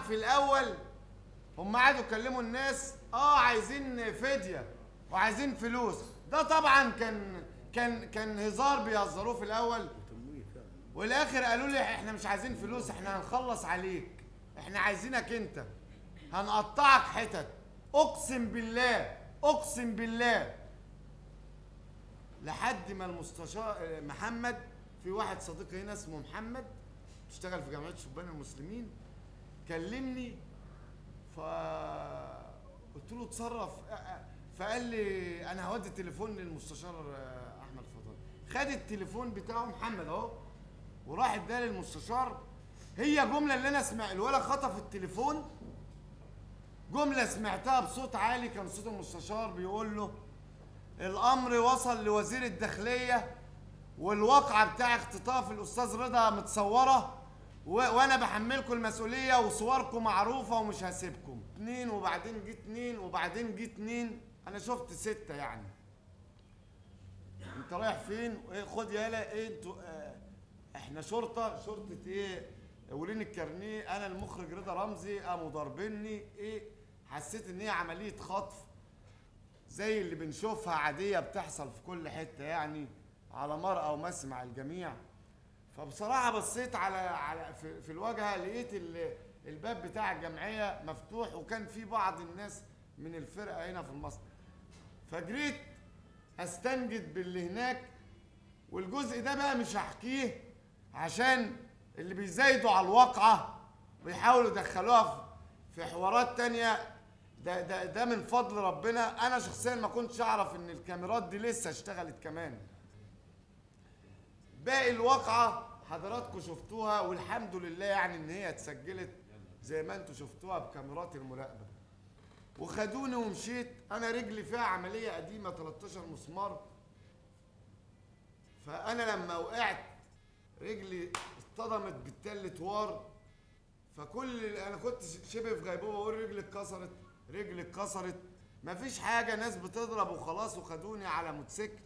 في الاول هم قعدوا يكلموا الناس اه عايزين فديه وعايزين فلوس ده طبعا كان كان كان هزار بيهزروه في الاول والاخر قالوا لي احنا مش عايزين فلوس احنا هنخلص عليك احنا عايزينك انت هنقطعك حتت اقسم بالله اقسم بالله لحد ما المستشار محمد في واحد صديقي هنا اسمه محمد بيشتغل في جمعيه شبان المسلمين كلمني ف قلت له اتصرف أ- أ- فقال لي انا هودي التليفون للمستشار آه، احمد فضل خد التليفون بتاعه محمد اهو وراح اداه للمستشار هي جمله اللي انا سمع الولد خطف التليفون جمله سمعتها بصوت عالي كان صوت المستشار بيقول له الامر وصل لوزير الداخليه والواقعه بتاع اختطاف الاستاذ رضا متصوره و... وانا بحملكم المسؤوليه وصوركم معروفه ومش هسيبكم اتنين وبعدين جه اتنين وبعدين جه اتنين انا شفت سته يعني انت رايح فين ايه خد يالا ايه انتوا اه احنا شرطه شرطه ايه ولين الكارنيه انا المخرج رضا رمزي قاموا ضاربيني ايه حسيت ان هي عمليه خطف زي اللي بنشوفها عاديه بتحصل في كل حته يعني على مرأى ومسمع الجميع فبصراحه بصيت على على في, في الواجهه لقيت ال- الباب بتاع الجمعيه مفتوح وكان في بعض الناس من الفرقه هنا في المصنع فجريت استنجد باللي هناك والجزء ده بقى مش هحكيه عشان اللي بيزايدوا على الواقعه بيحاولوا يدخلوها في- في حوارات تانية ده ده ده من فضل ربنا انا شخصيا ما كنتش اعرف ان الكاميرات دي لسه اشتغلت كمان باقي الواقعة حضراتكم شفتوها والحمد لله يعني ان هي اتسجلت زي ما انتم شفتوها بكاميرات المراقبة وخدوني ومشيت انا رجلي فيها عملية قديمة 13 مسمار فانا لما وقعت رجلي اصطدمت بالتل وار فكل انا كنت شبه في غيبوبه بقول رجلي اتكسرت رجلي اتكسرت مفيش حاجه ناس بتضرب وخلاص وخدوني على موتوسيكل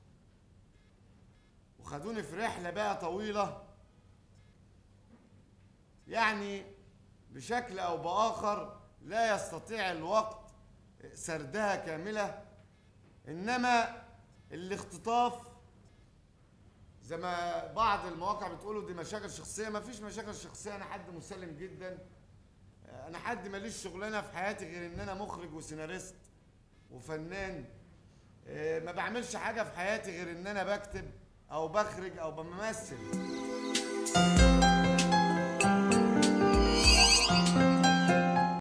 وخدوني في رحله بقى طويله يعني بشكل او باخر لا يستطيع الوقت سردها كامله انما الاختطاف زي ما بعض المواقع بتقولوا دي مشاكل شخصيه ما فيش مشاكل شخصيه انا حد مسالم جدا انا حد ماليش شغلانه في حياتي غير ان انا مخرج وسيناريست وفنان آه، ما بعملش حاجه في حياتي غير ان انا بكتب او بخرج او بمثل